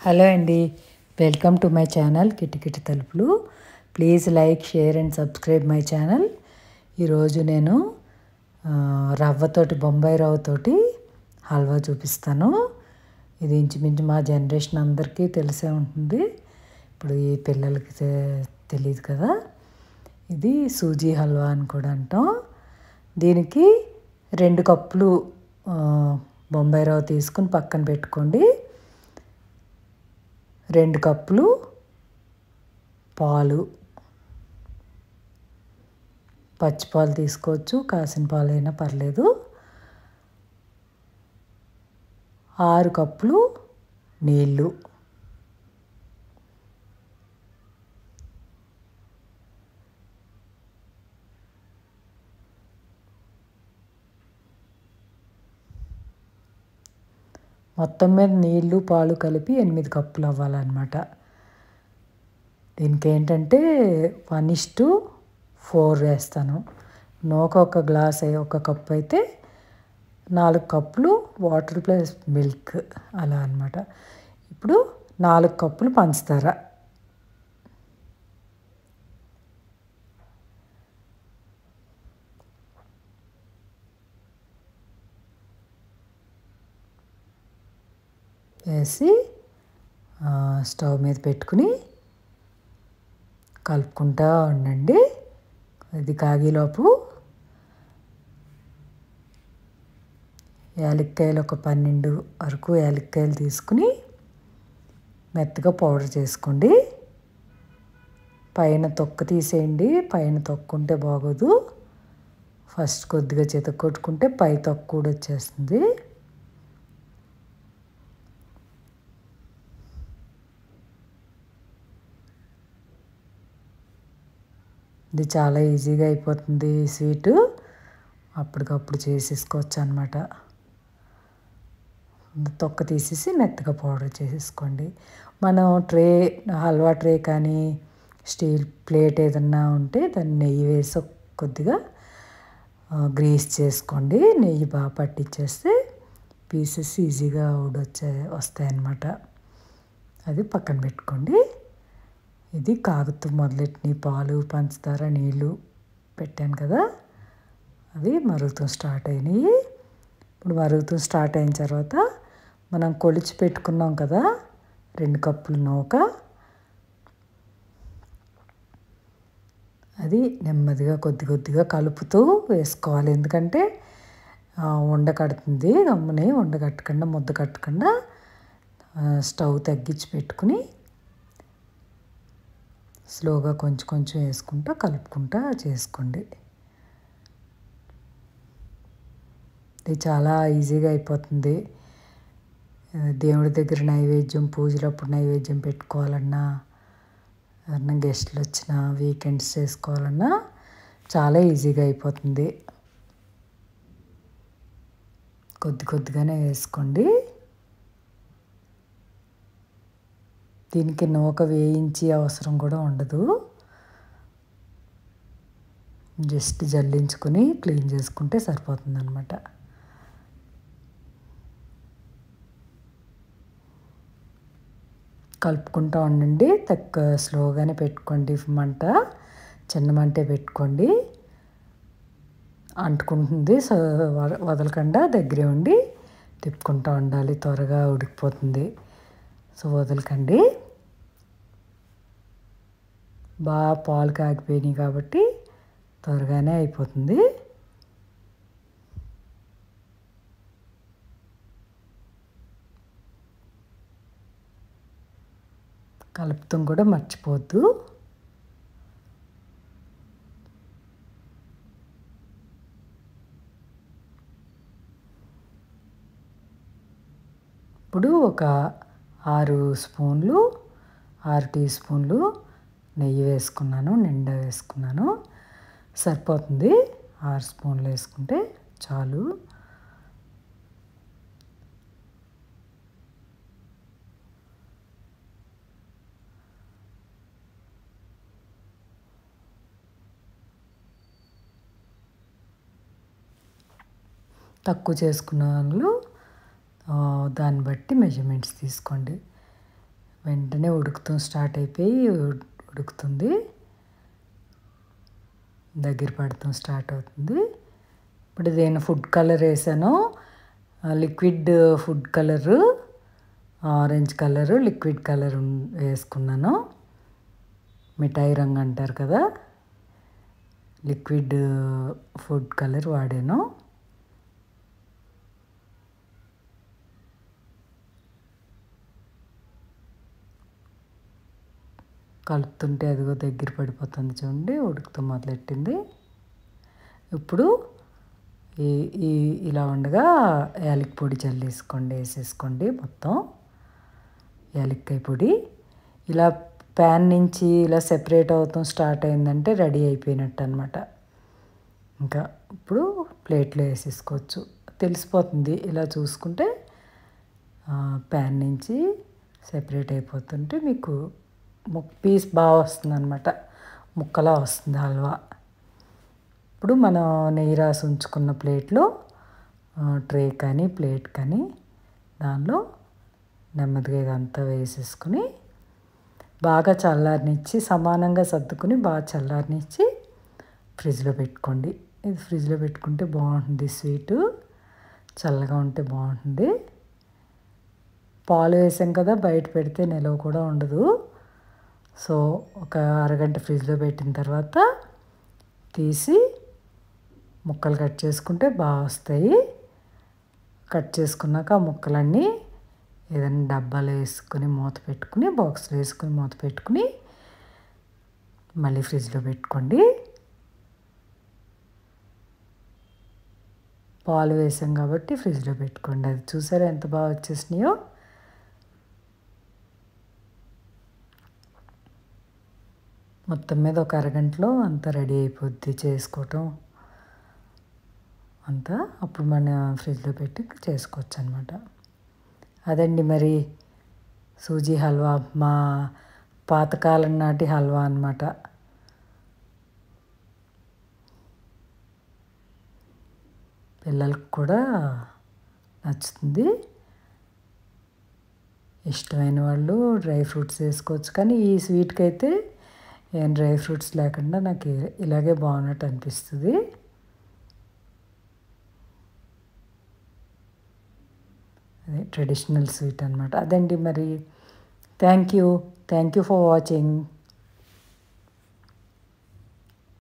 hello అండి welcome to my channel కిటికిటి తలుపులు please like share and subscribe my channel ఈరోజు నేను ఆ, రవ్వతోటి బొంబాయి రవ్వతోటి హల్వా చూపిస్తాను ఇది ఇంచుమించు మా జనరేషన్ అందరికీ తెలిసే ఉంటుంది ఇప్పుడు ఈ పిల్లలకి తె- తెలియదు కదా ఇది సూజీ హల్వా అని కూడా అంటాం దీనికి రెండు కప్పులు ఆ, బొంబాయి రవ్వ తీసుకుని పక్కన పెట్టుకోండి రెండు కప్పులు పాలు పచ్చి పాలు తీసుకోవచ్చు కాసిన పాలు అయినా పర్లేదు ఆరు కప్పులు నీళ్ళు మొత్తం మీద నీళ్ళు పాలు కలిపి ఎనిమిది కప్పులు అవ్వాలన్నమాట దీనికి ఏంటంటే వన్ ఇస్ టు ఫోర్ వేస్తాను నూక ఒక గ్లాస్ అయి- ఒక కప్ అయితే నాలుగు కప్పులు వాటర్ ప్లస్ మిల్క్ అలా అన్నమాట ఇప్పుడు నాలుగు కప్పులు పంచదార వేసి ఆ, స్టవ్ మీద పెట్టుకుని కలుపుకుంటా ఉండండి అది కాగేలోపు యాలక్కాయలు ఒక పన్నెండు వరకు యాలక్కాయలు తీసుకుని మెత్తగా పౌడర్ చేసుకోండి పైన తొక్క తీసేయండి పైన తొక్క ఉంటే బాగోదు ఫస్ట్ కొద్దిగా చేత కొట్టుకుంటే పై తొక్క కూడా వచ్చేస్తుంది ఇది చాలా ఈజీగా అయిపోతుంది ఈ స్వీటు అప్పటికప్పుడు చేసేసుకోవచ్చు అనమాట తొక్క తీసేసి మెత్తగా పౌడర్ చేసేసుకోండి మనం ట్రే హల్వా ట్రే కానీ స్టీల్ ప్లేట్ ఏదన్నా ఉంటే దాన్ని నెయ్యి వేసి కొద్దిగా ఆ, గ్రీస్ చేసుకోండి నెయ్యి బాగా పట్టించేస్తే పీసెస్ ఈజీగా ఊడొచ్చే వస్తాయన్నమాట అది పక్కన పెట్టుకోండి ఇది కాగుతూ మొదలెట్టిన పాలు పంచదార నీళ్ళు పెట్టాను కదా అవి మరుగుతూ స్టార్ట్ అయినాయి ఇప్పుడు మరుగుతూ స్టార్ట్ అయిన తర్వాత మనం కొలిచి పెట్టుకున్నాం కదా రెండు కప్పులు నూక అది నెమ్మదిగా కొద్ది కొద్దిగా కలుపుతూ వేసుకోవాలి ఎందుకంటే ఆ, ఉండ కడుతుంది గమ్ముని ఉండ కట్టకుండా ముద్ద కట్టకుండా ఆ, స్టవ్ తగ్గించి పెట్టుకుని స్లోగా కొంచెం కొంచెం వేసుకుంటా కలుపుకుంటా చేసుకోండి ఇది చాలా ఈజీగా అయిపోతుంది ఆ, దేవుడి దగ్గర నైవేద్యం పూజలప్పుడు నైవేద్యం పెట్టుకోవాలన్నా ఎవరన్నా గెస్ట్లు వచ్చినా వీకెండ్స్ చేసుకోవాలన్నా చాలా ఈజీగా అయిపోతుంది కొద్ది కొద్దిగానే వేసుకోండి దీనికి నూక వేయించి అవసరం కూడా ఉండదు జస్ట్ జల్లించుకొని క్లీన్ చేసుకుంటే సరిపోతుంది అనమాట కలుపుకుంటూ ఉండండి తక్కువ స్లోగానే పెట్టుకోండి మంట చిన్న మంటే పెట్టుకోండి అంటుకుంటుంది సో వ- వదలకుండా దగ్గరే ఉండి తిప్పుకుంటూ ఉండాలి త్వరగా ఉడికిపోతుంది సో వదలకండి బాగా పాలు కాగిపోయినాయి కాబట్టి త్వరగానే అయిపోతుంది కలుపుతాం కూడా మర్చిపోవద్దు ఇప్పుడు ఒక ఆరు స్పూన్లు ఆరు టీ స్పూన్లు నెయ్యి వేసుకున్నాను నిండా వేసుకున్నాను సరిపోతుంది ఆరు స్పూన్లు వేసుకుంటే చాలు తక్కువ చేసుకున్న వాళ్ళు ఆ, దాన్ని బట్టి మెజర్మెంట్స్ తీసుకోండి వెంటనే ఉడుకుతూ స్టార్ట్ అయిపోయి ఉడ్- ఉడుకుతుంది దగ్గర పడటం స్టార్ట్ అవుతుంది ఇప్పుడు నేను ఫుడ్ కలర్ వేసాను ఆ, liquid food colour orange colour liquid colour ఉన్- వేసుకున్నాను మిఠాయి రంగు అంటారు కదా లిక్విడ్ ఫుడ్ కలర్ వాడాను కలుపుతుంటే అదిగో దగ్గర పడిపోతుంది చూడండి ఉడుకుతూ మొదలెట్టింది ఇప్పుడు ఈ ఈ ఇలా ఉండగా యాలకి పొడి చల్లేసుకోండి వేసేసుకోండి మొత్తం యాలక్కాయ పొడి ఇలా ప్యాన్ నుంచి ఇలా సెపరేట్ అవుతాం స్టార్ట్ అయిందంటే రెడీ అయిపోయినట్టు అనమాట ఇంకా ఇప్పుడు ప్లేట్లో వేసేసుకోవచ్చు తెలిసిపోతుంది ఇలా చూసుకుంటే ప్యాన్ నుంచి సెపరేట్ అయిపోతుంటే మీకు ముక్ పీస్ బాగా వస్తుంది అనమాట ముక్కలా వస్తుంది హల్వా ఇప్పుడు మనం నెయ్యి రాసి ఉంచుకున్న ప్లేట్లో ట్రే కానీ ప్లేట్ కానీ దానిలో నెమ్మదిగా ఇదంతా వేసేసుకుని బాగా చల్లారనిచ్చి సమానంగా సర్దుకుని బాగా చల్లారనిచ్చి ఫ్రిడ్జ్లో పెట్టుకోండి ఇది ఫ్రిడ్జ్లో పెట్టుకుంటే బాగుంటుంది స్వీటు చల్లగా ఉంటే బాగుంటుంది పాలు వేసాం కదా బయట పెడితే నిలవ కూడా ఉండదు సో ఒక అరగంట ఫ్రిడ్జ్లో పెట్టిన తర్వాత తీసి ముక్కలు కట్ చేసుకుంటే బాగా వస్తాయి కట్ చేసుకున్నాక ఆ ముక్కలన్నీ ఏదైనా డబ్బాలో వేసుకుని మూత పెట్టుకుని బాక్స్లో వేసుకుని మూత పెట్టుకుని మళ్ళీ ఫ్రిడ్జ్లో పెట్టుకోండి పాలు వేసాం కాబట్టి ఫ్రిడ్జ్లో పెట్టుకోండి అది చూసారా ఎంత బాగా వచ్చేసినాయో మొత్తం మీద ఒక అరగంటలో అంతా రెడీ అయిపోద్ది చేసుకోవటం అంతా అప్పుడు మన ఫ్రిడ్జ్లో పెట్టి చేసుకోవచ్చు అనమాట అదండి మరి సూజీ హల్వా మా పాతకాలం నాటి హల్వా అనమాట పిల్లలకు కూడా నచ్చుతుంది ఇష్టమైన వాళ్ళు డ్రై ఫ్రూట్స్ వేసుకోవచ్చు కానీ ఈ స్వీట్కి అయితే ఏం డ్రై ఫ్రూట్స్ లేకుండా నాకు ఇ- ఇలాగే బాగున్నట్టు అనిపిస్తుంది అదే ట్రెడిషనల్ స్వీట్ అనమాట అదండి మరి thank you thank you for watching